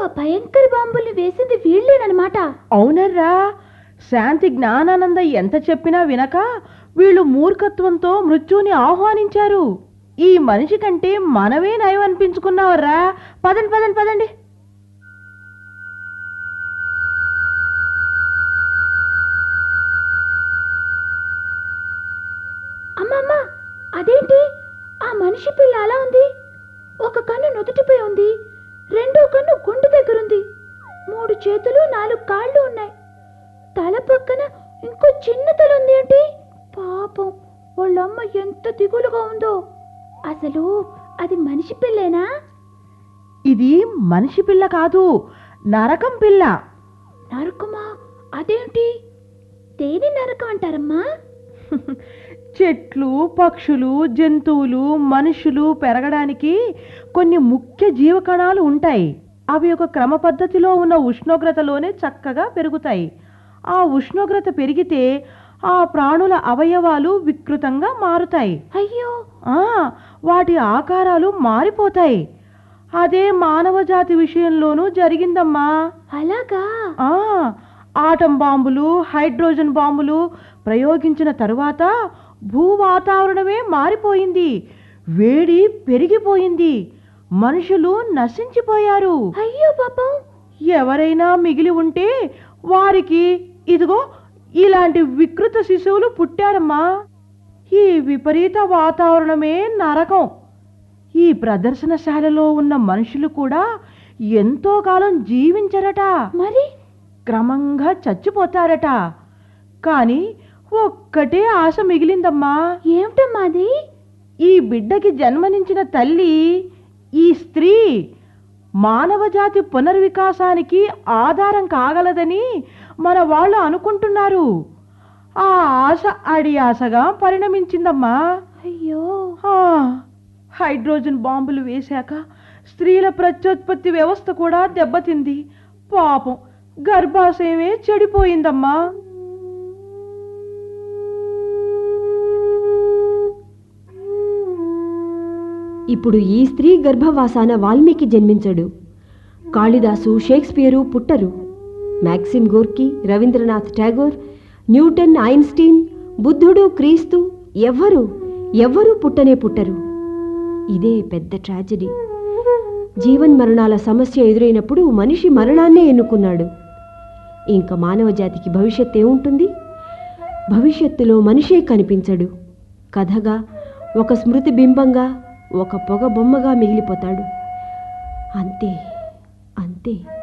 భయంకర బాంబుల్ని వేసింది వీళ్ళేనమాట అవునర్రా శాంతి జ్ఞానానంద ఎంత చెప్పినా వినక వీళ్ళు మూర్ఖత్వంతో మృత్యుని ఆహ్వానించారు ఈ మనిషి కంటే మనమే నయం అనిపించుకున్నావర్రా పదండి పదండి పదండి అమ్మమ్మ అదేంటి ఆ మనిషి పిల్ల అలా ఉంది ఒక కన్ను నుదుటిపై ఉంది రెండో కన్ను గుండె దగ్గరుంది మూడు చేతులు నాలుగు కాళ్ళు ఉన్నాయి తల పక్కన ఇంకో చిన్న తల ఉంది ఏంటి పాపం వాళ్ళమ్మ ఎంత దిగులుగా ఉందో అసలు అది మనిషి పిల్లేనా ఇది మనిషి పిల్ల కాదు నరకం పిల్ల నరకమా అదేంటి దేని నరకం అంటారమ్మా చెట్లు పక్షులు జంతువులు మనుషులు పెరగడానికి కొన్ని ముఖ్య జీవకణాలు ఉంటాయి అవి ఒక క్రమ పద్ధతిలో ఉన్న ఉష్ణోగ్రతలోనే చక్కగా పెరుగుతాయి ఆ ఉష్ణోగ్రత పెరిగితే ఆ ప్రాణుల అవయవాలు వికృతంగా మారుతాయి అయ్యో ఆ వాటి ఆకారాలు మారిపోతాయి అదే మానవ జాతి విషయంలోనూ జరిగిందమ్మా అలాగా ఆ ఆటం బాంబులు హైడ్రోజన్ బాంబులు ప్రయోగించిన తరువాత భూ వాతావరణమే మారిపోయింది వేడి పెరిగిపోయింది మనుషులు నశించిపోయారు అయ్యో పాపం ఎవరైనా మిగిలి ఉంటే వారికి ఇదిగో ఇలాంటి వికృత శిశువులు పుట్టారమ్మా ఈ విపరీత వాతావరణమే నరకం ఈ ప్రదర్శనశాలలో ఉన్న మనుషులు కూడా ఎంతో కాలం జీవించరట మరి క్రమంగా చచ్చిపోతారట కానీ ఒక్కటే ఆశ మిగిలిందమ్మా ఏమిటమ్మా అది ఈ బిడ్డకి జన్మనించిన తల్లి ఈ స్త్రీ మానవజాతి పునర్వికాసానికి ఆధారం కాగలదని మన వాళ్ళు అనుకుంటున్నారు ఆ ఆశ అడి ఆశగా పరిణమించిందమ్మా అయ్యో ఆ, హైడ్రోజన్ బాంబులు వేశాక స్త్రీల ప్రత్యుత్పత్తి వ్యవస్థ కూడా దెబ్బతింది పాపం గర్భాశయమే చెడిపోయిందమ్మా ఇప్పుడు ఈ స్త్రీ గర్భవాసాన వాల్మీకి జన్మించడు కాళిదాసు షేక్స్పియరు పుట్టరు Maxim Gorky Rabindranath Tagore Newton Einstein బుద్ధుడు క్రీస్తు ఎవ్వరు ఎవ్వరూ పుట్టనే పుట్టరు ఇదే పెద్ద ట్రాజడీ జీవన్ మరణాల సమస్య ఎదురైనప్పుడు మనిషి మరణాన్నే ఎన్నుకున్నాడు ఇంకా మానవ జాతికి భవిష్యత్ ఏముంటుంది భవిష్యత్తులో మనిషే కనిపించడు కథగా ఒక స్మృతి బింబంగా ఒక పొగ బొమ్మగా మిగిలిపోతాడు అంతే అంతే